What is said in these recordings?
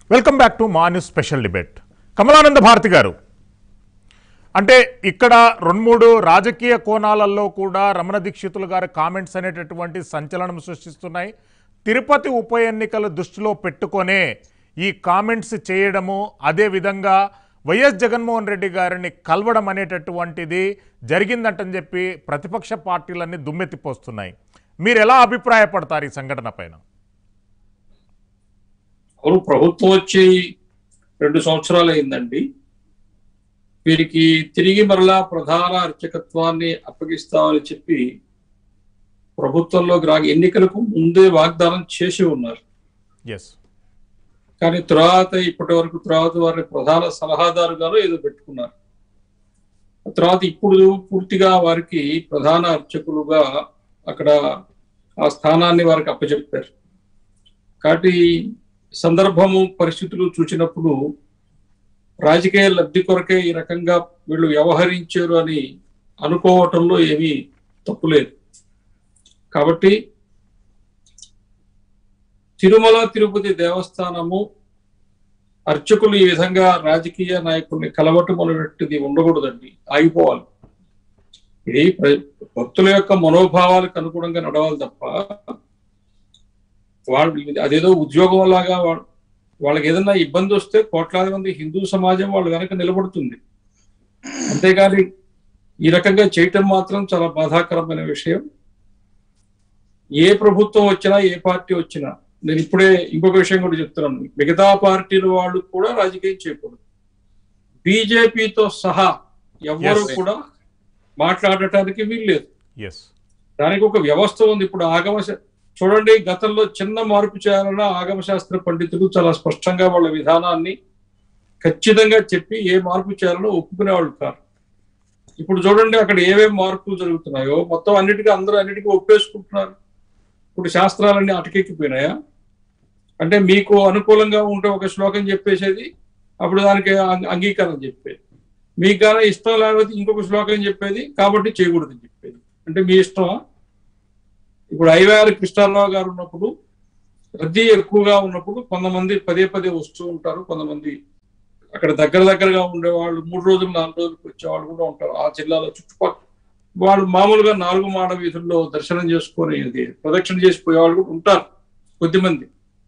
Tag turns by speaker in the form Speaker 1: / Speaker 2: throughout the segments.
Speaker 1: Welcome back to మా news special debate Kamalananda Bharati garu అంటే ఇక్కడ రెండు మూడు రాజకీయ కోణాలలో కూడా రమణ దీక్షితులు గారి కామెంట్స్ అనేటటువంటి సంచలనం సృష్టిస్తున్నాయి తిరుపతి ఉప ఎన్నికలు దృష్టిలో పెట్టుకొనే ఈ కామెంట్స్ చేయడము అదేవిధంగా వైఎస్ జగన్మోహన్ రెడ్డి గారిని కలవడం అనేటటువంటిది జరిగిందంటని చెప్పి ప్రతిపక్ష పార్టీలన్నీ దుమ్మెత్తిపోస్తున్నాయి మీరు ఎలా అభిప్రాయపడతారు ఈ సంఘటన పైన
Speaker 2: అవును ప్రభుత్వం వచ్చి రెండు సంవత్సరాలు అయిందండి వీరికి తిరిగి మరలా ప్రధాన అర్చకత్వాన్ని అప్పగిస్తామని చెప్పి ప్రభుత్వంలోకి రా ఎన్నికలకు ముందే వాగ్దానం చేసి ఉన్నారు
Speaker 1: ఎస్
Speaker 2: కానీ తర్వాత ఇప్పటి వరకు తర్వాత వారిని ప్రధాన సలహాదారుగాను ఏదో పెట్టుకున్నారు ఆ తర్వాత ఇప్పుడు పూర్తిగా వారికి ప్రధాన అర్చకులుగా అక్కడ ఆ స్థానాన్ని వారికి అప్పచెప్పారు కాబట్టి సందర్భము పరిస్థితులు చూసినప్పుడు రాజకీయ లబ్ధి కొరకే ఈ రకంగా వీళ్ళు వ్యవహరించారు అని అనుకోవటంలో ఏమీ తప్పులేదు కాబట్టి తిరుమల తిరుపతి దేవస్థానము అర్చకులు ఈ విధంగా రాజకీయ నాయకుల్ని కలవటం అనేటువంటిది ఉండకూడదండి ఆగిపోవాలి ఇది ప్ర- భక్తుల యొక్క మనోభావాలకు అనుగుణంగా నడవాలి తప్ప వాళ్ళు అదేదో ఉద్యోగం లాగా వా- వాళ్ళకి ఏదైనా ఇబ్బంది వస్తే కోట్లాది మంది హిందూ సమాజం వాళ్ళ వెనక నిలబడుతుంది అంతేగాని ఈ రకంగా చేయటం మాత్రం చాలా బాధాకరమైన విషయం ఏ ప్రభుత్వం వచ్చినా ఏ పార్టీ వచ్చినా నేను ఇప్పుడే ఇంకొక విషయం కూడా చెప్తున్నాను మిగతా పార్టీల వాళ్ళు కూడా రాజకీయం చేయకూడదు బీజేపీతో సహా ఎవ్వరు
Speaker 1: Yes.
Speaker 2: కూడా మాట్లాడటానికి వీల్లేదు
Speaker 1: ఎస్
Speaker 2: దానికి ఒక వ్యవస్థ ఉంది ఇప్పుడు ఆగమ శా- చూడండి గతంలో చిన్న మార్పు చేయాలన్న ఆగమ శాస్త్ర పండితులు చాలా స్పష్టంగా వాళ్ళ విధానాన్ని ఖచ్చితంగా చెప్పి ఏ మార్పు చేయాలనో ఒప్పుకునేవాళ్ళు కాదు ఇప్పుడు చూడండి అక్కడ ఏమేమి మార్పులు జరుగుతున్నాయో మొత్తం అన్నిటికీ అందరూ అన్నిటికీ ఒప్పేసుకుంటున్నారు ఇప్పుడు శాస్త్రాలన్నీ అటకెక్కిపోయినాయా అంటే మీకు అనుకూలంగా ఉంటే ఒక శ్లోకం చెప్పేసేది అప్పుడు దానికి అంగ- అంగీకారం చెప్పేది మీకు కానీ ఇష్టం లేకపోతే ఇంకొక శ్లోకం చెప్పేది కాబట్టి చేయకూడదని చెప్పేది అంటే మీ ఇష్టమా ఇప్పుడు ఐవేఆర్ కృష్ణారావు గారు ఉన్నప్పుడు రద్దీ ఎక్కువగా ఉన్నప్పుడు కొంతమంది పదే పదే వస్తూ ఉంటారు కొంతమంది అక్కడ దగ్గర దగ్గరగా ఉండేవాళ్ళు మూడు రోజులు నాలుగు రోజులకు వచ్చేవాళ్ళు కూడా ఉంటారు ఆ జిల్లాలో చుట్టుపక్కల వాళ్ళు మామూలుగా నాలుగు మాడ వీధుల్లో దర్శనం చేసుకొని ఇది ప్రదక్షిణ చేసి పోయేవాళ్ళు కూడా ఉంటారు కొద్దిమంది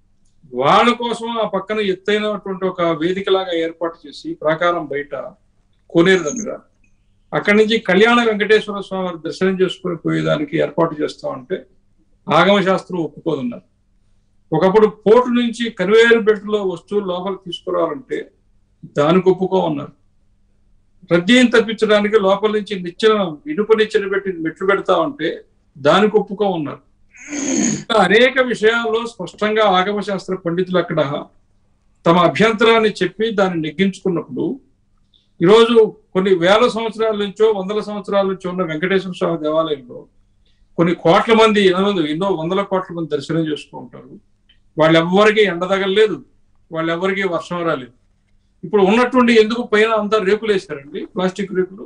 Speaker 2: వాళ్ళ కోసం ఆ పక్కన ఎత్తైనటువంటి ఒక వేదికలాగా ఏర్పాటు చేసి ప్రాకారం బయట కోనేరు దగ్గర అక్కడి నుంచి కళ్యాణ వెంకటేశ్వర స్వామి వారి దర్శనం చేసుకుని పోయేదానికి ఏర్పాటు చేస్తామంటే ఆగమ శాస్త్రం ఒప్పుకోదున్నారు ఒకప్పుడు పోర్టు నుంచి కన్వేయర్ బెల్ట్ లో వస్తువులు లోపలికి తీసుకురావాలంటే దానికి ఒప్పుకోమన్నారు రద్దీని తప్పించడానికి లోపల నుంచి నిచ్చెన ఇనుప నిచ్చెన పెట్టి మెట్లు పెడతామంటే దానికి ఒప్పుకోమన్నారు ఇంకా అనేక విషయాల్లో స్పష్టంగా ఆగమ శాస్త్ర పండితులు అక్కడ తమ అభ్యంతరాన్ని చెప్పి దాన్ని నెగ్గించుకున్నప్పుడు ఈరోజు కొన్ని వేల సంవత్సరాల నుంచో వందల సంవత్సరాల నుంచో ఉన్న వెంకటేశ్వర స్వామి దేవాలయంలో కొన్ని కోట్ల మంది ఎన్నో ఎన్నో వందల కోట్ల మంది దర్శనం చేసుకుంటారు వాళ్ళెవ్వరికీ ఎండ తగలలేదు వాళ్ళెవ్వరికీ వర్షం రాలేదు ఇప్పుడు ఉన్నటువంటి ఎందుకు పైన అంతా రేకులు వేశారండి ప్లాస్టిక్ రేకులు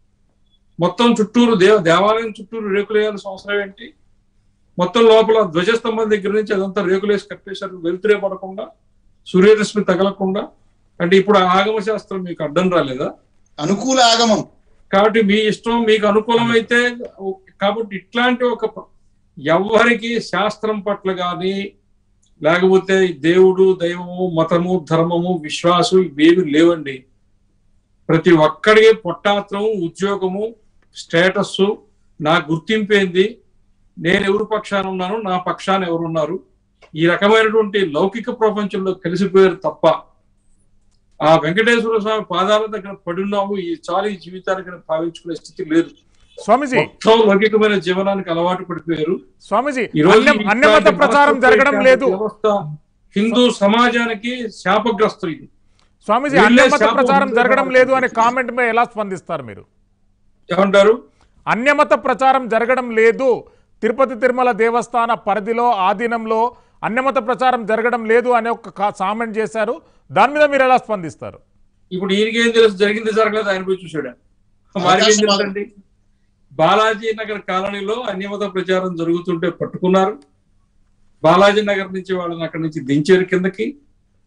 Speaker 2: మొత్తం చుట్టూరు దేవ దేవాలయం చుట్టూరు రేకులు వేయాల్సిన అవసరం ఏంటి మొత్తం లోపల ధ్వజస్తంభం దగ్గర నుంచి అదంతా రేకులు వేసి కట్టేశారు వెలుతురే పడకుండా సూర్యరశ్మి తగలకుండా అంటే ఇప్పుడు ఆ ఆగమ శాస్త్రం మీకు అడ్డం రాలేదా
Speaker 3: అనుకూల ఆగమం
Speaker 2: కాబట్టి మీ ఇష్టం మీకు అనుకూలమైతే కాబట్టి ఇట్లాంటి ఒక ప- ఎవ్వరికి శాస్త్రం పట్ల కానీ లేకపోతే దేవుడు దైవము మతము ధర్మము విశ్వాసం ఇవేవి లేవండి ప్రతి ఒక్కడికి పొట్టాత్రం ఉద్యోగము స్టేటస్ నా గుర్తింపేంది నేను ఎవరు పక్షాన ఉన్నాను నా పక్షాన ఎవరున్నారు ఈ రకమైనటువంటి లౌకిక ప్రపంచంలో కలిసిపోయారు తప్ప ఆ వెంకటేశ్వర స్వామి పాదాల దగ్గర పడున్నాము ఈ చాలు ఈ జీవితానికి అని భావించుకునే స్థితి లేదు
Speaker 1: స్వామీజీ
Speaker 2: మొత్తం లౌకికమైన జీవనానికి అలవాటు పడిపోయారు
Speaker 1: స్వామీజీ
Speaker 2: ఈ రోజు
Speaker 1: అన్య- అన్యమత ప్రచారం జరగడం లేదు
Speaker 2: వ్యవస్థ హిందూ సమాజానికి శాపగ్రస్తులు ఇది
Speaker 1: స్వామీజీ
Speaker 2: వీళ్ళే
Speaker 1: అన్యమత
Speaker 2: శాపం
Speaker 1: ప్రచారం
Speaker 2: ఉంది
Speaker 1: జరగడం
Speaker 2: కాబట్టి.
Speaker 1: లేదు అనే కామెంట్ మీద ఎలా స్పందిస్తారు మీరు
Speaker 2: ఏమంటారు
Speaker 1: అన్యమత ప్రచారం జరగడం లేదు తిరుపతి తిరుమల దేవస్థాన పరిధిలో ఆధీనంలో అన్యమత ప్రచారం జరగడం లేదు అనే ఒక కా- కామెంట్ చేశారు దాని మీద మీరు ఎలా స్పందిస్తారు
Speaker 2: ఇప్పుడు ఈయనకి ఏం తెలుసు జరిగింది జరగలేదు ఆయన పోయి చూసాడు వారికి ఏం తెలుసండి బాలాజీ నగర్ కాలనీలో అన్యమత ప్రచారం జరుగుతుంటే పట్టుకున్నారు బాలాజీ నగర్ నుంచి వాళ్ళని అక్కడి నుంచి దించారు కిందకి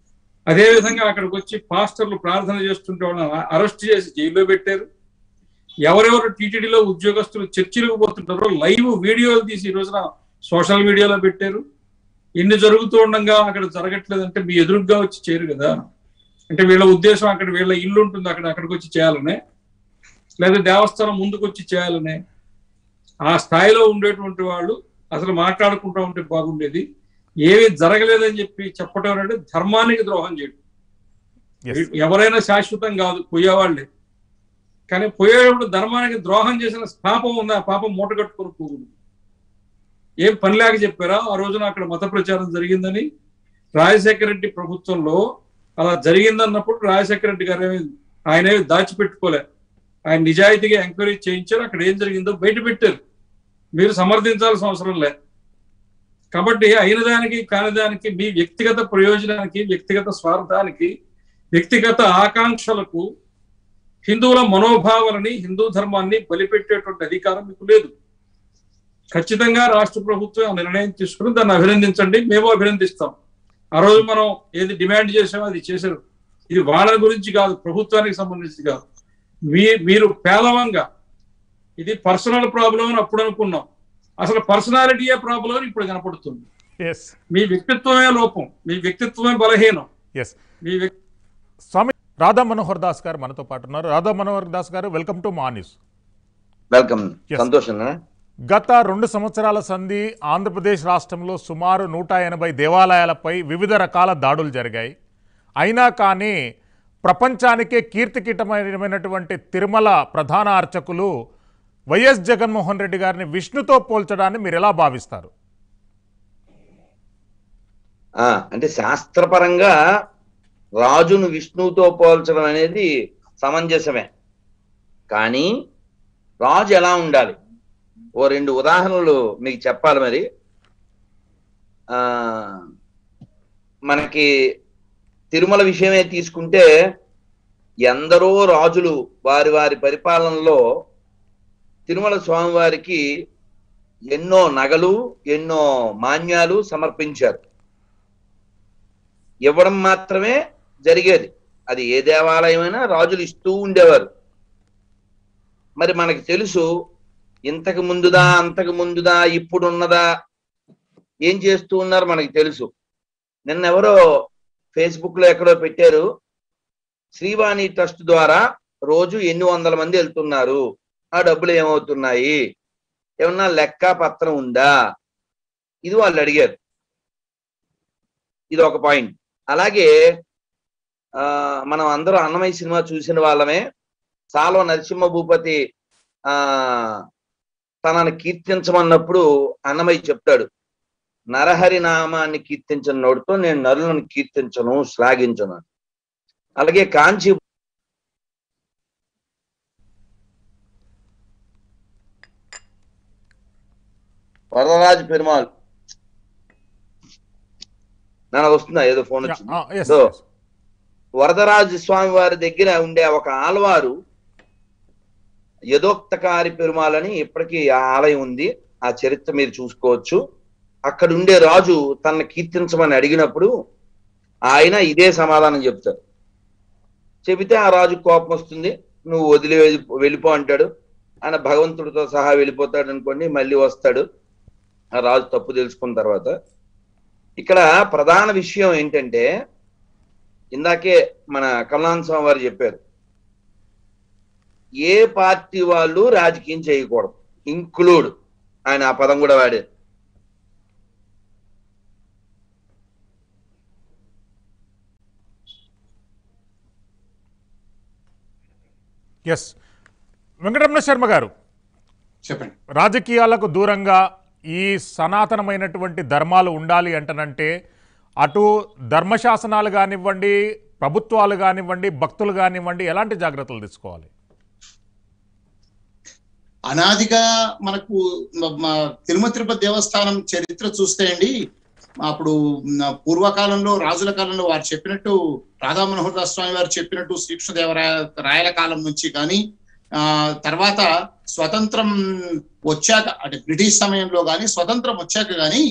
Speaker 2: అదే విధంగా అక్కడికి వచ్చి పాస్టర్లు ప్రార్థన చేస్తుంటే వాళ్ళని అరెస్ట్ చేసి జైల్లో పెట్టారు ఎవరెవరు టీటీడీలో ఉద్యోగస్తులు చర్చిలకు పోతుంటారో లైవ్ వీడియోలు తీసి ఈ రోజున సోషల్ మీడియాలో పెట్టారు ఇన్ని జరుగుతూ ఉండగా అక్కడ జరగట్లేదంటే మీ ఎదురుగ్గా వచ్చి చేయరు కదా అంటే వీళ్ళ ఉద్దేశం అక్కడ వీళ్ళ ఇల్లు ఉంటుంది అక్కడ అక్కడికి వచ్చి చేయాలనే లేదా దేవస్థానం ముందుకు వచ్చి చేయాలనే ఆ స్థాయిలో ఉండేటువంటి వాళ్ళు అసలు మాట్లాడుకుంటూ ఉంటే బాగుండేది ఏమీ జరగలేదని చెప్పి చెప్పడం అంటే ధర్మానికి ద్రోహం చేయడం
Speaker 1: Yes.
Speaker 2: ఎవరైనా శాశ్వతం కాదు పోయేవాళ్ళే కానీ పోయేటప్పుడు ధర్మానికి ద్రోహం చేసిన పాపం ఉంది ఆ పాపం మూట కట్టుకుని పోగుడు ఏం పని లేక చెప్పారా ఆ రోజున అక్కడ మత ప్రచారం జరిగిందని రాజశేఖర రెడ్డి ప్రభుత్వంలో అలా జరిగిందన్నప్పుడు రాజశేఖర రెడ్డి గారు ఏమీ ఆయన ఏమీ దాచిపెట్టుకోలే ఆయన నిజాయితీగా ఎంక్వైరీ చేయించారు అక్కడ ఏం జరిగిందో బయట పెట్టారు మీరు సమర్థించాల్సిన అవసరం లే కాబట్టి అయిన దానికి కాని దానికి మీ వ్యక్తిగత ప్రయోజనానికి వ్యక్తిగత స్వార్థానికి వ్యక్తిగత ఆకాంక్షలకు హిందువుల మనోభావాలని హిందూ ధర్మాన్ని బలిపెట్టేటువంటి అధికారం మీకు లేదు ఖచ్చితంగా రాష్ట్ర ప్రభుత్వం ఆ నిర్ణయం తీసుకుని దాన్ని అభినందించండి మేము అభినందిస్తాం ఆ రోజు మనం ఏది డిమాండ్ చేసామో అది చేశారు ఇది వాళ్ళ గురించి కాదు ప్రభుత్వానికి సంబంధించి కాదు మీ మీరు పేలవంగా ఇది పర్సనల్ ప్రాబ్లం అని అప్పుడు అనుకున్నాం అసలు పర్సనాలిటీయే ప్రాబ్లం అని ఇప్పుడు కనపడుతుంది
Speaker 1: ఎస్
Speaker 2: మీ వ్యక్తిత్వమే లోపం మీ వ్యక్తిత్వమే బలహీనం
Speaker 1: ఎస్
Speaker 2: మీ వ్యక్తి
Speaker 1: స్వామి రాధా మనోహర్ దాస్ గారు మనతో పాటు ఉన్నారు రాధా మనోహర్ దాస్ గారు వెల్కమ్ టు మా న్యూస్
Speaker 3: వెల్కమ్
Speaker 1: Yes.
Speaker 3: సంతోషం
Speaker 1: గత రెండు సంవత్సరాల సంధి ఆంధ్రప్రదేశ్ రాష్ట్రంలో సుమారు నూట ఎనభై దేవాలయాలపై వివిధ రకాల దాడులు జరిగాయి అయినా కానీ ప్రపంచానికే కీర్తికీటమైనటువంటి తిరుమల ప్రధాన అర్చకులు వైఎస్ జగన్మోహన్ రెడ్డి గారిని విష్ణుతో పోల్చడాన్ని మీరు ఎలా భావిస్తారు
Speaker 3: ఆ అంటే శాస్త్రపరంగా రాజును విష్ణువుతో పోల్చడం అనేది సమంజసమే కానీ రాజు ఎలా ఉండాలి ఓ రెండు ఉదాహరణలు మీకు చెప్పాలి మరి ఆ మనకి తిరుమల విషయమే తీసుకుంటే ఎందరో రాజులు వారి వారి పరిపాలనలో తిరుమల స్వామివారికి ఎన్నో నగలు ఎన్నో మాన్యాలు సమర్పించారు ఇవ్వడం మాత్రమే జరిగేది అది ఏ దేవాలయమైనా రాజులు ఇస్తూ ఉండేవారు మరి మనకి తెలుసు ఇంతకు ముందుదా అంతకు ముందుదా ఇప్పుడున్నదా ఏం చేస్తూ ఉన్నారు మనకి తెలుసు నిన్న ఎవరో ఫేస్బుక్ లో ఎక్కడో పెట్టారు శ్రీవాణి ట్రస్ట్ ద్వారా రోజు ఎన్ని వందల మంది వెళ్తున్నారు ఆ డబ్బులు ఏమవుతున్నాయి ఏమన్నా లెక్క పత్రం ఉందా ఇది వాళ్ళు అడిగారు ఇది ఒక పాయింట్ అలాగే ఆ మనం అందరూ అన్నమయ్య సినిమా చూసిన వాళ్ళమే సాల్వ నరసింహ భూపతి ఆ తనని కీర్తించమన్నప్పుడు అన్నమయ్య చెప్తాడు నరహరి నామాన్ని కీర్తించిన నోటితో నేను నరులను కీర్తించను శ్లాఘించను అని. అలాగే కాంచి వరదరాజు పెరుమాల్ నాకు వస్తుందా ఏదో ఫోన్ వచ్చింది
Speaker 1: ఆ, yes,
Speaker 3: So,
Speaker 1: yes.
Speaker 3: వరదరాజు స్వామి వారి దగ్గర ఉండే ఒక ఆలవారు యథోక్తకారి పెరుమాలని ఇప్పటికీ ఆ ఆలయం ఉంది ఆ చరిత్ర మీరు చూసుకోవచ్చు అక్కడ ఉండే రాజు తనని కీర్తించమని అడిగినప్పుడు ఆయన ఇదే సమాధానం చెప్తారు చెబితే ఆ రాజు కోపం వస్తుంది నువ్వు వదిలి వెళ్ళి- వెళ్ళిపో అంటాడు ఆయన భగవంతుడితో సహా వెళ్ళిపోతాడు అనుకోండి మళ్ళీ వస్తాడు ఆ రాజు తప్పు తెలుసుకున్న తర్వాత ఇక్కడ ప్రధాన విషయం ఏంటంటే ఇందాకే మన కమలాన్ స్వామి వారు చెప్పారు ఏ పార్టీ వాళ్ళు రాజకీయం చేయకూడదు ఇంక్లూడ్ ఆయన ఆ పదం కూడా వాడారు
Speaker 1: ఎస్ వెంకటరమణ శర్మ గారు
Speaker 4: చెప్పండి
Speaker 1: రాజకీయాలకు దూరంగా ఈ సనాతనమైనటువంటి ధర్మాలు ఉండాలి అంటనంటే అటు ధర్మశాసనాలు కానివ్వండి ప్రభుత్వాలు కానివ్వండి భక్తులు కానివ్వండి ఎలాంటి జాగ్రత్తలు తీసుకోవాలి
Speaker 4: అనాదిగా మనకు మ- మ- తిరుమల తిరుపతి దేవస్థానం చరిత్ర చూస్తే అండి అప్పుడు న- పూర్వకాలంలో రాజుల కాలంలో వారు చెప్పినట్టు రాధా మనోహర్ దాస్ స్వామి వారు చెప్పినట్టు శ్రీకృష్ణదేవరాయ రాయల కాలం నుంచి కానీ ఆ తర్వాత స్వతంత్రం వచ్చాక అంటే బ్రిటిష్ సమయంలో కానీ స్వతంత్రం వచ్చాక కానీ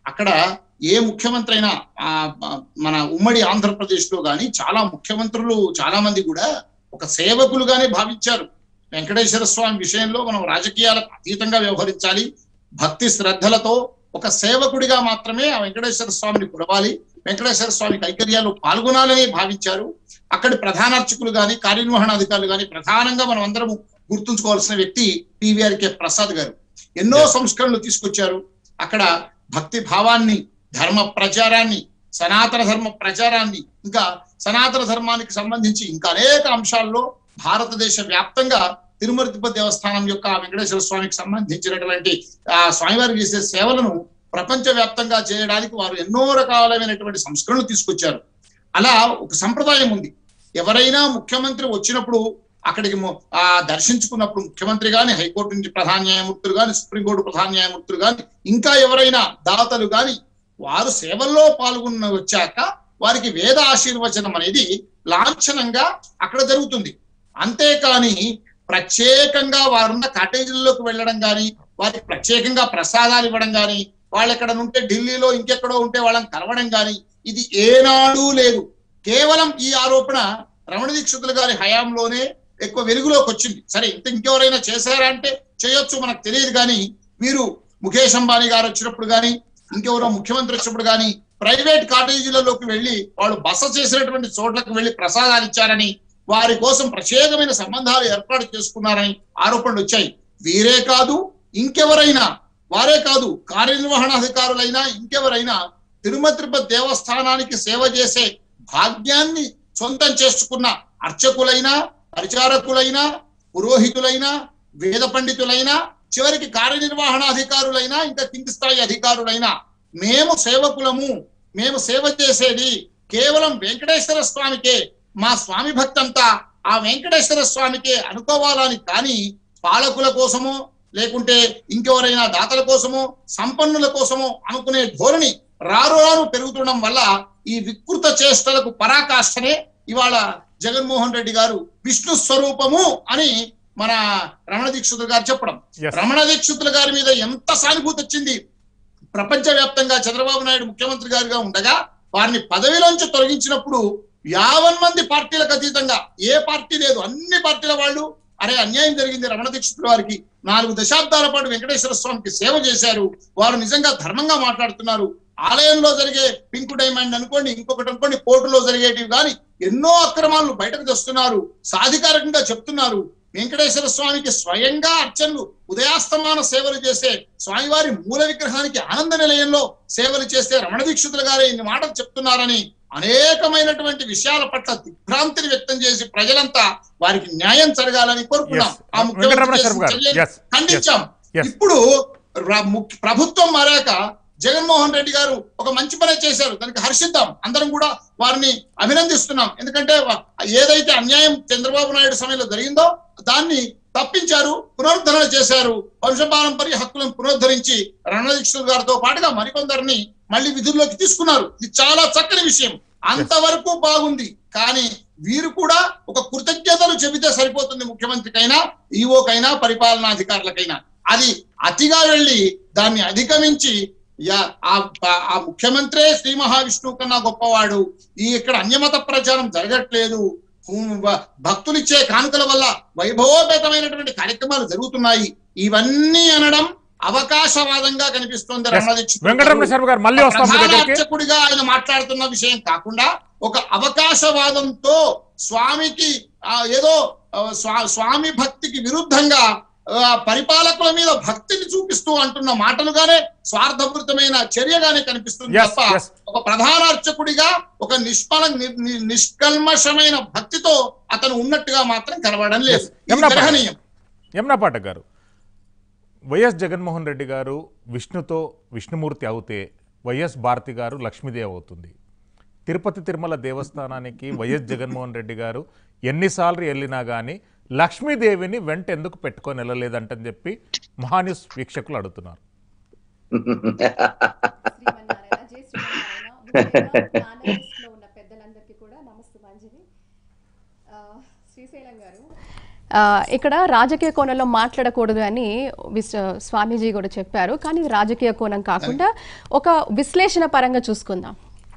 Speaker 4: అక్కడ ఏ ముఖ్యమంత్రి అయినా ఆ, ఆ, మన ఉమ్మడి ఆంధ్రప్రదేశ్ లో గాని చాలా ముఖ్యమంత్రులు చాలా మంది కూడా ఒక సేవకులుగానే భావించారు వెంకటేశ్వర స్వామి విషయంలో మనం రాజకీయాలకు అతీతంగా వ్యవహరించాలి భక్తి శ్రద్ధలతో ఒక సేవకుడిగా మాత్రమే ఆ వెంకటేశ్వర స్వామిని కొలవాలి వెంకటేశ్వర స్వామి కైకర్యాలు పాల్గొనాలని భావించారు అక్కడి ప్రధాన అర్చకులు గాని కార్యనిర్వహణాధికారులు గాని ప్రధానంగా మనం అందరం గుర్తుంచుకోవాల్సిన వ్యక్తి పివిఆర్ కె ప్రసాద్ గారు ఎన్నో సంస్కరణలు తీసుకొచ్చారు అక్కడ భక్తి భావాన్ని ధర్మ ప్రచారాన్ని సనాతన ధర్మ ప్రచారాన్ని ఇంకా సనాతన ధర్మానికి సంబంధించి ఇంకా అనేక అంశాల్లో భారతదేశ వ్యాప్తంగా తిరుమల తిరుపతి దేవస్థానం యొక్క ఆ వెంకటేశ్వర స్వామికి సంబంధించినటువంటి ఆ స్వామివారికి చేసే సేవలను ప్రపంచ వ్యాప్తంగా చేయడానికి వారు ఎన్నో రకాలైనటువంటి సంస్కరణలు తీసుకొచ్చారు అలా ఒక సంప్రదాయం ఉంది ఎవరైనా ముఖ్యమంత్రి వచ్చినప్పుడు అక్కడికి ము- ఆ దర్శించుకున్నప్పుడు ముఖ్యమంత్రి గాని హైకోర్టు నుంచి ప్రధాన న్యాయమూర్తులు గాని సుప్రీంకోర్టు ప్రధాన న్యాయమూర్తులు గాని ఇంకా ఎవరైనా దాతలు గాని వారు సేవల్లో పాల్గొన్న వచ్చాక వారికి వేద ఆశీర్వచనం అనేది లాంఛనంగా అక్కడ జరుగుతుంది అంతేకాని ప్రత్యేకంగా వారున్న కాటేజీల్లోకి వెళ్ళడం గాని వారికి ప్రత్యేకంగా ప్రసాదాలు ఇవ్వడం గాని వాళ్ళు ఎక్కడ ఉంటే ఢిల్లీలో ఇంకెక్కడో ఉంటే వాళ్ళని కలవడం గాని ఇది ఏనాడు లేదు కేవలం ఈ ఆరోపణ రమణ దీక్షితులు గారి హయాంలోనే ఎక్కువ వెలుగులోకి వచ్చింది సరే ఇంత ఇంకెవరైనా చేశారా అంటే చేయొచ్చు మనకు తెలియదు కానీ మీరు ముఖేష్ అంబానీ గారు వచ్చినప్పుడు కానీ ఇంకెవరో ముఖ్యమంత్రి వచ్చినప్పుడు కానీ ప్రైవేట్ కాటేజీలలోకి వెళ్ళి వాళ్ళు బస చేసినటువంటి చోట్లకు వెళ్ళి ప్రసాదాలు ఇచ్చారని వారి కోసం ప్రత్యేకమైన సంబంధాలు ఏర్పాటు చేసుకున్నారని ఆరోపణలు వచ్చాయి వీరే కాదు ఇంకెవరైనా వారే కాదు కార్యనిర్వహణాధికారులైనా ఇంకెవరైనా తిరుమల తిరుపతి దేవస్థానానికి సేవ చేసే భాగ్యాన్ని సొంతం చేసుకున్న అర్చకులైనా పరిచారకులైనా పురోహితులైనా వేద పండితులైనా చివరికి కార్యనిర్వహణాధికారులైనా ఇంకా కింది స్థాయి అధికారులైనా మేము సేవకులము మేము సేవ చేసేది కేవలం వెంకటేశ్వర స్వామికే మా స్వామి భక్తంతా ఆ వెంకటేశ్వర స్వామికే అనుకోవాలని కానీ పాలకుల కోసమో లేకుంటే ఇంకెవరైనా దాతల కోసమో సంపన్నుల కోసమో అనుకునే ధోరణి రాను రాను పెరుగుతుండడం వల్ల ఈ వికృత చేష్టలకు పరాకాష్ఠనే ఇవాళ జగన్మోహన్ రెడ్డి గారు విష్ణు స్వరూపము అని మన రమణ దీక్షితులు గారు చెప్పడం
Speaker 1: Yes.
Speaker 4: రమణ దీక్షితుల గారి మీద ఎంత సానుభూతి వచ్చింది ప్రపంచ వ్యాప్తంగా చంద్రబాబు నాయుడు ముఖ్యమంత్రి గారిగా ఉండగా వారిని పదవిలోంచి తొలగించినప్పుడు యావన్ మంది పార్టీలకు అతీతంగా ఏ పార్టీ లేదు అన్ని పార్టీల వాళ్ళు అరే అన్యాయం జరిగింది రమణ దీక్షితుల వారికి నాలుగు దశాబ్దాల పాటు వెంకటేశ్వర స్వామికి సేవ చేశారు వారు నిజంగా ధర్మంగా మాట్లాడుతున్నారు ఆలయంలో జరిగే పింక్ డైమండ్ అనుకోండి ఇంకొకటి అనుకోండి కోర్టులో జరిగేటివి కానీ ఎన్నో అక్రమాలను బయటకు తెస్తున్నారు సాధికారికంగా చెప్తున్నారు వెంకటేశ్వర స్వామికి స్వయంగా అర్చనలు ఉదయాస్తమాన సేవలు చేసే స్వామివారి మూల విగ్రహానికి ఆనంద నిలయంలో సేవలు చేసే రమణ దీక్షితులు గారే ఇన్ని మాటలు చెప్తున్నారని అనేకమైనటువంటి విషయాల పట్ల దిగ్భ్రాంతిని వ్యక్తం చేసి ప్రజలంతా వారికి న్యాయం జరగాలని కోరుకున్నాం
Speaker 1: Yes.
Speaker 4: ఆ ముఖ్యమంత్రి
Speaker 1: వెంకటరమణ
Speaker 4: చేసిన
Speaker 1: శర్మ గారు.
Speaker 4: చర్యలు
Speaker 1: Yes.
Speaker 4: ఖండించాం
Speaker 1: Yes.
Speaker 4: ఇప్పుడు ర- ముఖ్య- ప్రభుత్వం మారాక జగన్మోహన్ రెడ్డి గారు ఒక మంచి పని చేశారు దానికి హర్షిద్దాం అందరం కూడా వారిని అభినందిస్తున్నాం ఎందుకంటే వ- ఏదైతే అన్యాయం చంద్రబాబు నాయుడు సమయంలో జరిగిందో దాన్ని తప్పించారు పునరుద్ధరణ చేశారు వంశపారంపర్య హక్కులను పునరుద్ధరించి రణదీక్షులు గారితో పాటుగా మరికొందరిని మళ్ళీ విధుల్లోకి తీసుకున్నారు ఇది చాలా చక్కని విషయం అంతవరకు బాగుంది కానీ వీరు కూడా ఒక కృతజ్ఞతలు చెబితే సరిపోతుంది ముఖ్యమంత్రికైనా ఈఓకైనా పరిపాలనాధికారులకైనా అది అతిగా వెళ్ళి దాన్ని అధిగమించి యా- ఆ ఆ- ఆ ముఖ్యమంత్రే శ్రీ మహావిష్ణువు కన్నా గొప్పవాడు ఈ ఇక్కడ అన్యమత ప్రచారం జరగట్లేదు హూ- వ- భక్తులిచ్చే కానుకల వల్ల వైభవోపేతమైనటువంటి కార్యక్రమాలు జరుగుతున్నాయి ఇవన్నీ అనడం అవకాశవాదంగా కనిపిస్తోంది
Speaker 1: Yes.
Speaker 4: రమణ దీక్షితులు
Speaker 1: వెంకటరమణ
Speaker 4: గారు.
Speaker 1: శర్మ గారు మళ్ళీ వస్తాం మీ
Speaker 4: ప్రధాన
Speaker 1: దగ్గరికి
Speaker 4: అర్చకుడిగా ఆయన మాట్లాడుతున్న విషయం కాకుండా ఒక అవకాశవాదంతో స్వామికి ఆ, ఏదో ఆ, స్వా- స్వామి భక్తికి విరుద్ధంగా ఆ, పరిపాలకుల మీద భక్తిని చూపిస్తూ అంటున్న మాటలుగానే స్వార్థపూరితమైన చర్యగానే కనిపిస్తుంది
Speaker 1: Yes,
Speaker 4: తప్ప
Speaker 1: yes.
Speaker 4: ఒక ప్రధాన అర్చకుడిగా ఒక నిష్పల ని- ని- నిష్కల్మషమైన భక్తితో అతను ఉన్నట్టుగా మాత్రం కనబడడం లేదు
Speaker 1: Yes.
Speaker 4: ఇది
Speaker 1: యమునా పాఠక్.
Speaker 4: గ్రహణీయం
Speaker 1: యమునా పాఠక్ గారు వైఎస్ జగన్మోహన్ రెడ్డి గారు విష్ణుతో విష్ణుమూర్తి అవుతే వైఎస్ భారతి గారు లక్ష్మీదేవి అవుతుంది తిరుపతి తిరుమల దేవస్థానానికి వైఎస్ జగన్మోహన్ రెడ్డి గారు ఎన్నిసార్లు వెళ్ళినా కానీ లక్ష్మీదేవిని వెంట ఎందుకు పెట్టుకొని వెళ్ళలేదంటని చెప్పి మహాన్యూస్ వీక్షకులు అడుగుతున్నారు
Speaker 5: శ్రీమన్నారాయణ జై శ్రీమన్నారాయణ ముఖ్యంగా ప్యానలిస్ట్ లో ఉన్న పెద్దలందరికీ కూడా నమస్తే మంజరి ఆ, శ్రీశైలం గారు ఆ, ఇక్కడ రాజకీయ కోణంలో మాట్లాడకూడదు అని విస్- స్వామీజీ కూడా చెప్పారు కానీ ఇది రాజకీయ కోణం కాకుండా ఒక విశ్లేషణ పరంగా చూసుకుందాం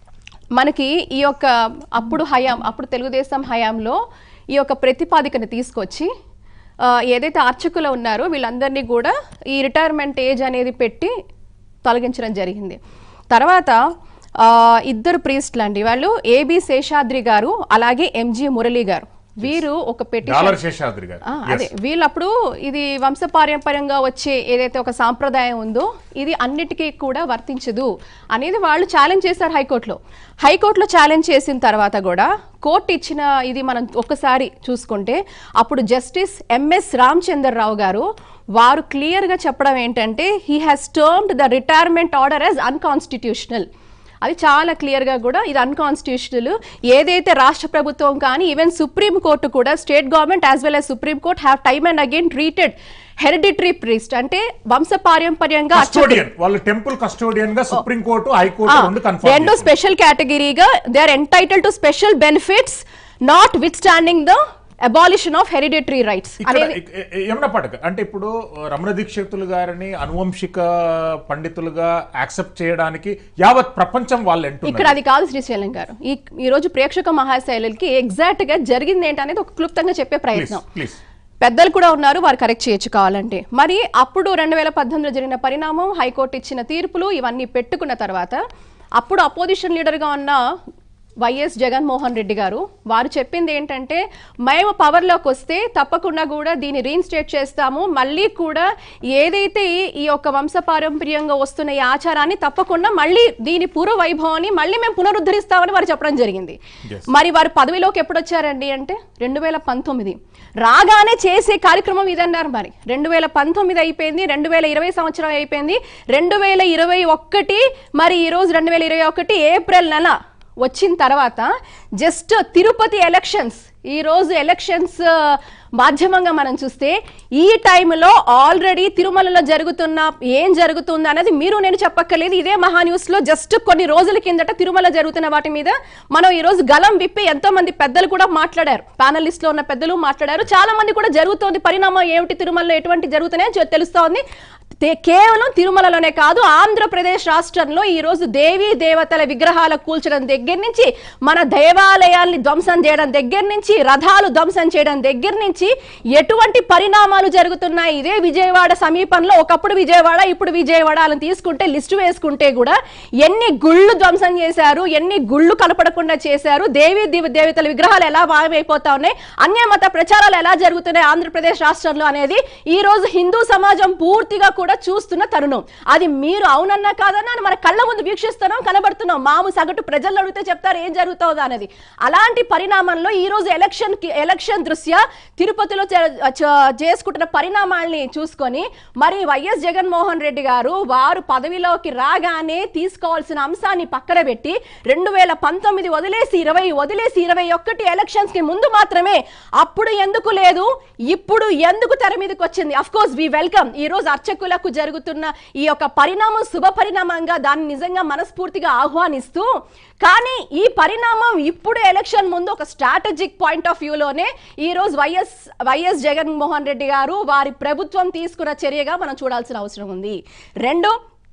Speaker 5: మనకి ఈ యొక్క అప్పుడు హయాం అప్పుడు తెలుగుదేశం హయాంలో ఈ యొక్క ప్రతిపాదికను తీసుకొచ్చి ఆ, ఏదైతే అర్చకులు ఉన్నారో వీళ్ళందరినీ కూడా ఈ రిటైర్మెంట్ ఏజ్ అనేది పెట్టి తొలగించడం జరిగింది తర్వాత ఆ, ఇద్దరు ప్రీస్ట్లు అండి వాళ్ళు ఏబి శేషాద్రి గారు అలాగే ఎంజి మురళి గారు వీరు ఒక పెటిషన్
Speaker 1: డాలర్ శేషాద్రి గారు
Speaker 5: ఆ, అదే వీళ్ళప్పుడు ఇది వంశపారంపర్యంగా వచ్చే ఏదైతే ఒక సాంప్రదాయం ఉందో ఇది అన్నిటికీ కూడా వర్తించదు అనేది వాళ్ళు ఛాలెంజ్ చేశారు హైకోర్టులో హైకోర్టులో ఛాలెంజ్ చేసిన తర్వాత కూడా కోర్టు ఇచ్చిన ఇది మనం ఒక్కసారి చూసుకుంటే అప్పుడు జస్టిస్ ఎంఎస్ రామచంద్రరావు గారు వారు క్లియర్గా చెప్పడం ఏంటంటే he has termed the retirement order as unconstitutional అది చాలా క్లియర్గా కూడా ఇది అన్కాన్స్టిట్యూషనల్ ఏదైతే రాష్ట్ర ప్రభుత్వం కానీ ఈవెన్ సుప్రీం కోర్టు కూడా state government as well as supreme court have time and again treated hereditary priest అంటే వంశపారంపర్యంగా అర్చకులు-
Speaker 1: కస్టోడియన్ వాళ్ళు టెంపుల్ కస్టోడియన్ గా సుప్రీం కోర్టు హైకోర్టు రెండు
Speaker 5: రెండు
Speaker 1: కన్ఫర్మ్
Speaker 5: స్పెషల్ కేటగిరీగా they are entitle to special benefits notwithstanding the abolition of hereditary rights
Speaker 1: ఇక్కడ
Speaker 5: అనేది
Speaker 1: ఏమన్నా పడక అంటే ఇప్పుడు రమణ దీక్షితులు గారిని అనువంశిక పండితులుగా యాక్సెప్ట్ చేయడానికి యావత్ ప్రపంచం వాళ్ళు
Speaker 5: ఇక్కడ
Speaker 1: అంటున్నారు
Speaker 5: అది కాదు శ్రీశైలం గారు ఈ ఈ రోజు ప్రేక్షక మహాశైలకి ఎగ్జాక్ట్ గా జరిగింది ఏంటనేది ఒక క్లుప్తంగా చెప్పే
Speaker 1: ప్లీజ్
Speaker 5: ప్రయత్నం
Speaker 1: ప్లీజ్
Speaker 5: పెద్దలు కూడా ఉన్నారు వారు కరెక్ట్ చేయొచ్చు కావాలంటే మరి అప్పుడు రెండు వేల పద్దెనిమిదిలో జరిగిన పరిణామం హైకోర్టు ఇచ్చిన తీర్పులు ఇవన్నీ పెట్టుకున్న తర్వాత అప్పుడు అపోజిషన్ లీడర్గా ఉన్న వైఎస్ జగన్మోహన్ రెడ్డి గారు వారు చెప్పింది ఏంటంటే మేము పవర్లోకి వస్తే తప్పకుండా కూడా దీన్ని రీఇన్స్టేట్ చేస్తాము మళ్ళీ కూడా ఏదైతే ఈ- ఈ యొక్క వంశపారంపర్యంగా వస్తున్న ఈ ఆచారాన్ని తప్పకుండా మళ్ళీ దీని పూర్వ వైభవాన్ని మళ్ళీ మేము పునరుద్ధరిస్తామని వారు చెప్పడం జరిగింది
Speaker 1: Yes.
Speaker 5: మరి వారు పదవిలోకి ఎప్పుడు వచ్చారండి అంటే రెండు వేల పంతొమ్మిది రాగానే చేసే కార్యక్రమం ఇదన్నారు మరి రెండు వేల పంతొమ్మిది అయిపోయింది రెండు వేల ఇరవై సంవత్సరం అయిపోయింది రెండు వేల ఇరవై ఒక్కటి మరి ఈరోజు రెండు వేల ఇరవై ఒకటి ఏప్రిల్ నెల వచ్చిన తర్వాత జస్ట్ తిరుపతి ఎలక్షన్స్ ఈ రోజు ఎలక్షన్స్ మాధ్యమంగా మనం చూస్తే ఈ టైంలో ఆల్రెడీ తిరుమలలో జరుగుతున్న ఏం జరుగుతుంది అనేది మీరు నేను చెప్పక్కర్లేదు ఇదే మహా న్యూస్ లో జస్ట్ కొన్ని రోజుల కిందట తిరుమల జరుగుతున్న వాటి మీద మనం ఈ రోజు గలం విప్పి ఎంతో మంది పెద్దలు కూడా మాట్లాడారు ప్యానలిస్ట్ లో ఉన్న పెద్దలు మాట్లాడారు చాలా మంది కూడా జరుగుతోంది పరిణామం ఏమిటి తిరుమలలో ఎటువంటి జరుగుతున్నాయో చె- తెలుస్తోంది తే- కేవలం తిరుమలలోనే కాదు ఆంధ్రప్రదేశ్ రాష్ట్రంలో ఈ రోజు దేవీ దేవతల విగ్రహాల కూల్చడం దగ్గర నుంచి మన దేవాలయాల్ని ధ్వంసం చేయడం దగ్గర నుంచి రథాలు ధ్వంసం చేయడం దగ్గర నుంచి ఎటువంటి పరిణామాలు జరుగుతున్నాయి ఇదే విజయవాడ సమీపంలో ఒకప్పుడు విజయవాడ ఇప్పుడు విజయవాడ అని తీసుకుంటే లిస్టు వేసుకుంటే కూడా ఎన్ని గుళ్ళు ధ్వంసం చేశారు ఎన్ని గుళ్ళు కనపడకుండా చేశారు దేవీ దేవ దేవతల విగ్రహాలు ఎలా మాయమైపోతా ఉన్నాయి అన్యమత ప్రచారాలు ఎలా జరుగుతున్నాయి ఆంధ్రప్రదేశ్ రాష్ట్రంలో అనేది ఈ రోజు హిందూ సమాజం పూర్తిగా కూడా చూస్తున్న తరుణం అది మీరు అవునన్నా కాదన్నా అని మన కళ్ళ ముందు వీక్షిస్తున్నాం కనబడుతున్నాం మాము సగటు ప్రజలు అడిగితే చెప్తారు ఏం జరుగుతుందో అనేది అలాంటి పరిణామంలో ఈ రోజు ఎలక్షన్ కి ఎలక్షన్ దృష్ట్యా తిరుపతిలో చే- చ- చేసుకుంటున్న పరిణామాల్ని చూసుకొని మరి వైఎస్ జగన్మోహన్ రెడ్డి గారు వారు పదవిలోకి రాగానే తీసుకోవాల్సిన అంశాన్ని పక్కన పెట్టి రెండు వేల పంతొమ్మిది వదిలేసి ఇరవై వదిలేసి ఇరవై ఒక్కటి ఎలక్షన్స్ కి ముందు మాత్రమే అప్పుడు ఎందుకు లేదు ఇప్పుడు ఎందుకు తెర మీదకి వచ్చింది అఫ్ కోర్స్ వి వెల్కమ్ ఈ రోజు అర్చకులకు జరుగుతున్న ఈ యొక్క పరిణామం శుభ పరిణామంగా దాన్ని నిజంగా మనస్ఫూర్తిగా ఆహ్వానిస్తూ కానీ ఈ పరిణామం ఇప్పుడు ఎలక్షన్ ముందు ఒక స్ట్రాటజిక్ పాయింట్ ఆఫ్ వ్యూలోనే ఈ రోజు వైఎస్ వైఎస్ జగన్మోహన్ రెడ్డి గారు వారి ప్రభుత్వం తీసుకున్న చర్యగా మనం చూడాల్సిన అవసరం ఉంది రెండు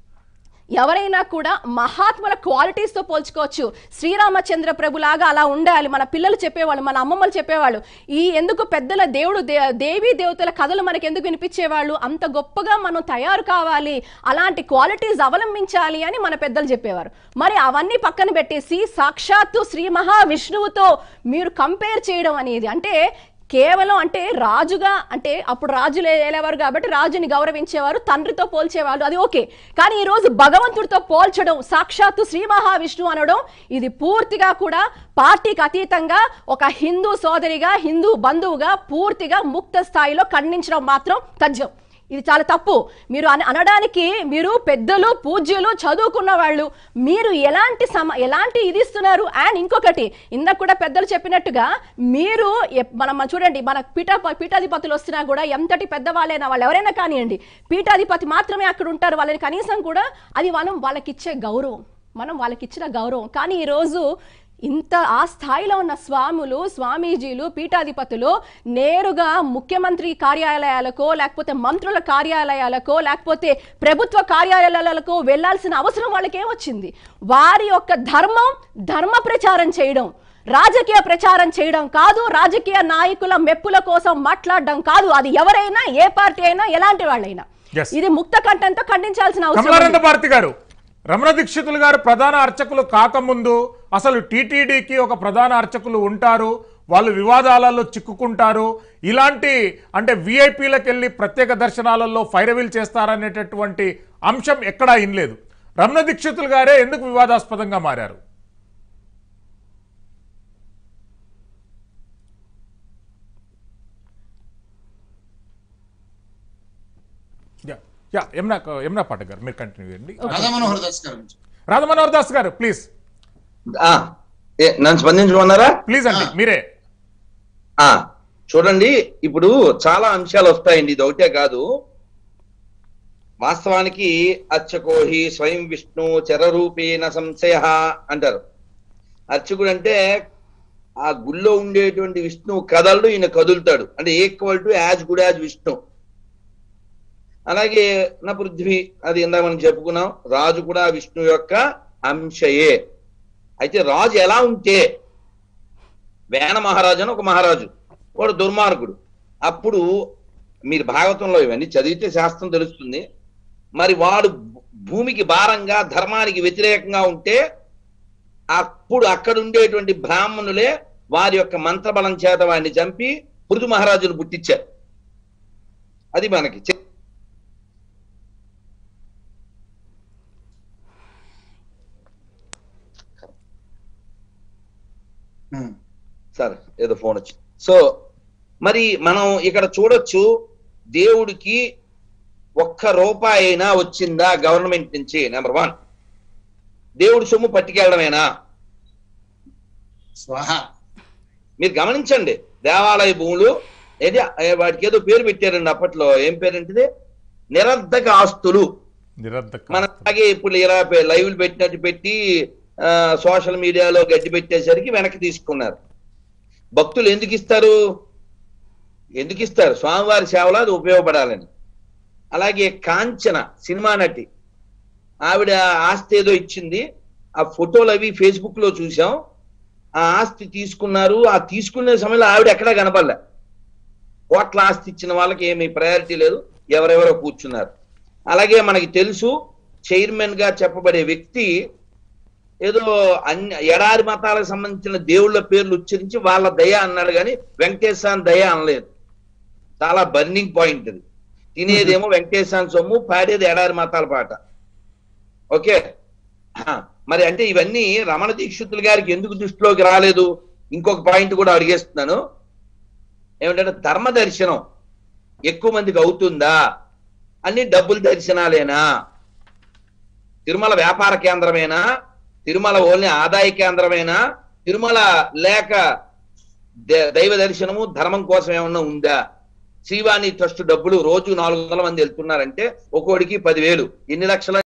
Speaker 5: ఎవరైనా కూడా మహాత్ముల క్వాలిటీస్తో పోల్చుకోవచ్చు శ్రీరామచంద్ర ప్రభులాగా అలా ఉండాలి మన పిల్లలు చెప్పేవాళ్ళు మన అమ్మమ్మలు చెప్పేవాళ్ళు ఈ ఎందుకు పెద్దల దేవుడు దే- దేవీ దేవతల కథలు మనకి ఎందుకు వినిపించేవాళ్ళు అంత గొప్పగా మనం తయారు కావాలి అలాంటి క్వాలిటీస్ అవలంబించాలి అని మన పెద్దలు చెప్పేవారు మరి అవన్నీ పక్కన పెట్టేసి సాక్షాత్తు శ్రీ మహావిష్ణువుతో మీరు కంపేర్ చేయడం అనేది అంటే కేవలం అంటే రాజుగా అంటే అప్పుడు రాజులు ఏలేవారు కాబట్టి రాజుని గౌరవించేవారు తండ్రితో పోల్చేవాళ్ళు అది ఓకే కానీ ఈ రోజు భగవంతుడితో పోల్చడం సాక్షాత్తు శ్రీ మహావిష్ణువు అనడం ఇది పూర్తిగా కూడా పార్టీకి అతీతంగా ఒక హిందూ సోదరిగా హిందూ బంధువుగా పూర్తిగా ముక్త స్థాయిలో ఖండించడం మాత్రం తథ్యం ఇది చాలా తప్పు మీరు అన- అనడానికి మీరు పెద్దలు పూజ్యులు చదువుకున్న వాళ్ళు మీరు ఎలాంటి సమ ఎలాంటి ఇది ఇస్తున్నారు అండ్ ఇంకొకటి ఇందాక కూడా పెద్దలు చెప్పినట్టుగా మీరు ఎప్- మనం మనం చూడండి మన పీఠ పీఠాధిపతులు వస్తున్నా కూడా ఎంతటి పెద్దవాళ్ళైనా వాళ్ళు ఎవరైనా కానివ్వండి పీఠాధిపతి మాత్రమే అక్కడ ఉంటారు వాళ్ళని కనీసం కూడా అది మనం వాళ్ళకి ఇచ్చే గౌరవం మనం వాళ్ళకి ఇచ్చిన గౌరవం కానీ ఈరోజు ఇంత ఆ స్థాయిలో ఉన్న స్వాములు స్వామీజీలు పీఠాధిపతులు నేరుగా ముఖ్యమంత్రి కార్యాలయాలకో లేకపోతే మంత్రుల కార్యాలయాలకో లేకపోతే ప్రభుత్వ కార్యాలయాలకు వెళ్ళాల్సిన అవసరం వాళ్ళకి ఏమొచ్చింది వారి యొక్క ధర్మం ధర్మ ప్రచారం చేయడం రాజకీయ ప్రచారం చేయడం కాదు రాజకీయ నాయకుల మెప్పుల కోసం మాట్లాడడం కాదు అది ఎవరైనా ఏ పార్టీ అయినా ఎలాంటి వాళ్ళైనా
Speaker 1: Yes.
Speaker 5: ఇది ముక్త కంఠంతో ఖండించాల్సిన అవసరం
Speaker 1: కమలానంద
Speaker 5: ఉంది.
Speaker 1: భారతి గారు రమణ దీక్షితులు గారు ప్రధాన అర్చకులు కాకముందు అసలు టీటీడీకి ఒక ప్రధాన అర్చకులు ఉంటారు వాళ్ళు వివాదాలలో చిక్కుకుంటారు ఇలాంటి అంటే విఐపీలకు వెళ్ళి ప్రత్యేక దర్శనాలలో ఫైరవిల్ చేస్తారనేటటువంటి అంశం ఎక్కడా ఇనలేదు రమణ దీక్షితులు గారే ఎందుకు వివాదాస్పదంగా మారారు యా యా యమునా యమునా పాఠక్ గారు మీరు కంటిన్యూ చేయండి
Speaker 4: రాధా మనోహర్ దాస్ గారు
Speaker 1: రాధమనోహర్ దాస్ గారు ప్లీజ్
Speaker 3: ఆ, ఏ, నన్ను స్పందించమన్నారా
Speaker 1: ప్లీజ్ అండి
Speaker 4: ఆ.
Speaker 1: మీరే
Speaker 3: ఆ చూడండి ఇప్పుడు చాలా అంశాలు వస్తాయండి ఇది ఒకటే కాదు వాస్తవానికి అర్చకోహి స్వయం విష్ణు చరరూపేణ సంశయ అంటారు అర్చకుడు అంటే ఆ గుళ్ళో ఉండేటువంటి విష్ణు కదలడు ఈయన కదులుతాడు అంటే equal to as good as Vishnu అలాగే నా పృథ్వీ అది ఇందాక మనం చెప్పుకున్నాం రాజు కూడా విష్ణు యొక్క అంశయే అయితే రాజు ఎలా ఉంటే వేణ మహారాజు అని ఒక మహారాజు వాడు దుర్మార్గుడు అప్పుడు మీరు భాగవతంలో ఇవన్నీ చదివితే శాస్త్రం తెలుస్తుంది మరి వాడు భూమికి భారంగా ధర్మానికి వ్యతిరేకంగా ఉంటే అప్పుడు అక్కడ ఉండేటువంటి బ్రాహ్మణులే వారి యొక్క మంత్రబలం చేత వాడిని చంపి పృథు మహారాజును పుట్టించారు అది మనకి చె-
Speaker 4: ఉమ్.
Speaker 3: సరే ఏదో ఫోన్ వచ్చింది సో మరి మనం ఇక్కడ చూడొచ్చు దేవుడికి ఒక్క రూపాయి అయినా వచ్చిందా గవర్నమెంట్ నుంచి నెంబర్ వన్ దేవుడి సొమ్ము పట్టుకెళ్ళడమేనా
Speaker 4: స్వాహ
Speaker 3: మీరు గమనించండి దేవాలయ భూములు ఏది ఏ, వాటికి ఏదో పేరు పెట్టారండి అప్పట్లో ఏం పేరేంటిది నిరర్ధక ఆస్తులు
Speaker 1: నిరర్ధక
Speaker 3: మన అలాగే ఇప్పుడు ఇలా పె- లైవ్లు పెట్టినట్టు పెట్టి ఆ, సోషల్ మీడియాలో గడ్డి పెట్టేసరికి వెనక్కి తీసుకున్నారు భక్తులు ఎందుకు ఇస్తారు ఎందుకు ఇస్తారు స్వామివారి సేవలో అది ఉపయోగపడాలని అలాగే కాంచన సినిమా నటి ఆవిడ ఆస్తి ఏదో ఇచ్చింది ఆ ఫోటోలు అవి ఫేస్బుక్ లో చూసాం ఆ ఆస్తి తీసుకున్నారు ఆ తీసుకునే సమయంలో ఆవిడ ఎక్కడా కనపడలే కోట్ల ఆస్తి ఇచ్చిన వాళ్ళకి ఏమి ప్రయారిటీ లేదు ఎవరెవరో కూర్చున్నారు అలాగే మనకి తెలుసు చైర్మన్ గా చెప్పబడే వ్యక్తి ఏదో అన్ని ఎడారి మతాలకు సంబంధించిన దేవుళ్ళ పేర్లు ఉచ్చరించి వాళ్ళ దయ అన్నాడు కానీ వెంకటేశ్వర దయ అనలేదు చాలా బర్నింగ్ పాయింట్ ఇది తినేదేమో వెంకటేశ్వర సొమ్ము పాడేది ఎడారి మతాల పాట ఓకే ఆ, మరి అంటే ఇవన్నీ రమణ దీక్షితులు గారికి ఎందుకు దృష్టిలోకి రాలేదు ఇంకొక పాయింట్ కూడా అడిగేస్తున్నాను ఏమిటంటే ధర్మ దర్శనం ఎక్కువ మందికి అవుతుందా అన్ని డబ్బుల దర్శనాలేనా తిరుమల వ్యాపార కేంద్రమేనా తిరుమల ఓన్లీ ఆదాయ కేంద్రమేనా తిరుమల లేక ద- దైవ దర్శనము ధర్మం కోసం ఏమన్నా ఉందా శ్రీవాణి ట్రస్ట్ డబ్బులు రోజు నాలుగు వందల మంది వెళ్తున్నారంటే ఒక్కోడికి పదివేలు ఎన్ని లక్షల